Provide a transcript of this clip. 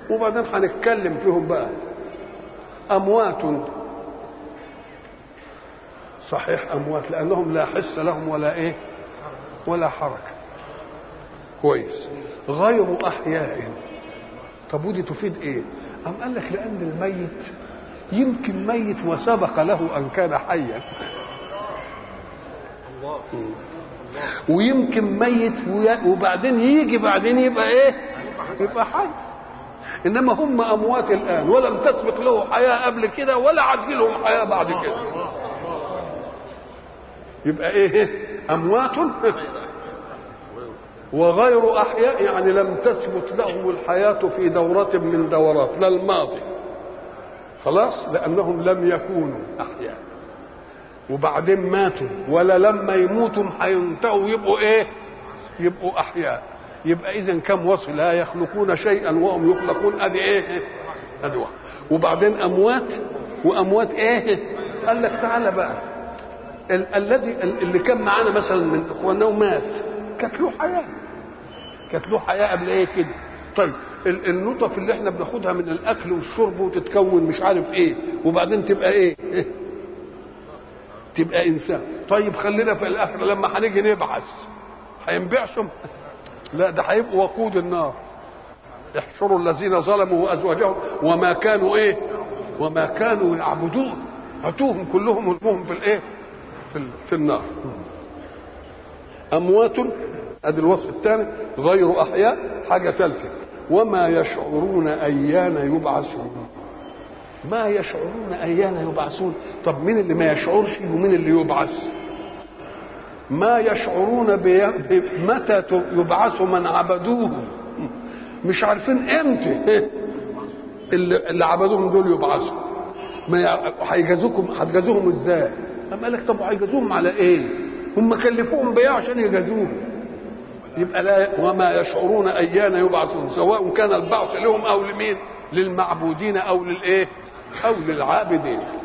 وبعدين هنتكلم فيهم بقى اموات صحيح اموات لانهم لا حس لهم ولا ايه ولا حركه كويس غير احياء طب ودي تفيد ايه ام قال لك لان الميت يمكن ميت وسبق له ان كان حيا ويمكن ميت وبعدين يجي بعدين يبقى ايه يبقى حي انما هم اموات الان ولم تسبق له حياه قبل كده ولا عاد لهم حياه بعد كده يبقى ايه اموات وغير احياء يعني لم تثبت لهم الحياه في دوره من دورات لا الماضي خلاص لانهم لم يكونوا احياء وبعدين ماتوا ولا لما يموتوا هينتهوا يبقوا ايه يبقوا احياء يبقى اذا كم وصف لا يخلقون شيئا وهم يخلقون ادي ايه ادي واحد وبعدين اموات واموات ايه قال لك تعالى بقى ال- الذي اللي كان معانا مثلا من اخواننا ومات كانت له حياه كانت له حياه قبل ايه كده طيب ال- النطف اللي احنا بناخدها من الاكل والشرب وتتكون مش عارف ايه وبعدين تبقى ايه تبقى انسان طيب خلينا في الاخره لما هنيجي نبعث هينبعثهم لا ده هيبقوا وقود النار احشروا الذين ظلموا وازواجهم وما كانوا ايه وما كانوا يعبدون هاتوهم كلهم ارموهم في الايه في, ال- في النار اموات ادي الوصف الثاني غير احياء حاجه ثالثه وما يشعرون ايان يبعثون ما يشعرون ايان يبعثون طب مين اللي ما يشعرش ومين اللي يبعث ما يشعرون بي... متى ت- يبعث من عبدوه مش عارفين امتى اللي, اللي عبدوهم دول يبعثوا ما يع- هيجازوكم هتجازوهم ازاي اما قال لك طب هيجازوهم على ايه هم كلفوهم بيه عشان يجازوهم يبقى لا وما يشعرون ايان يبعثون سواء كان البعث لهم او لمين للمعبودين او للايه او للعابدين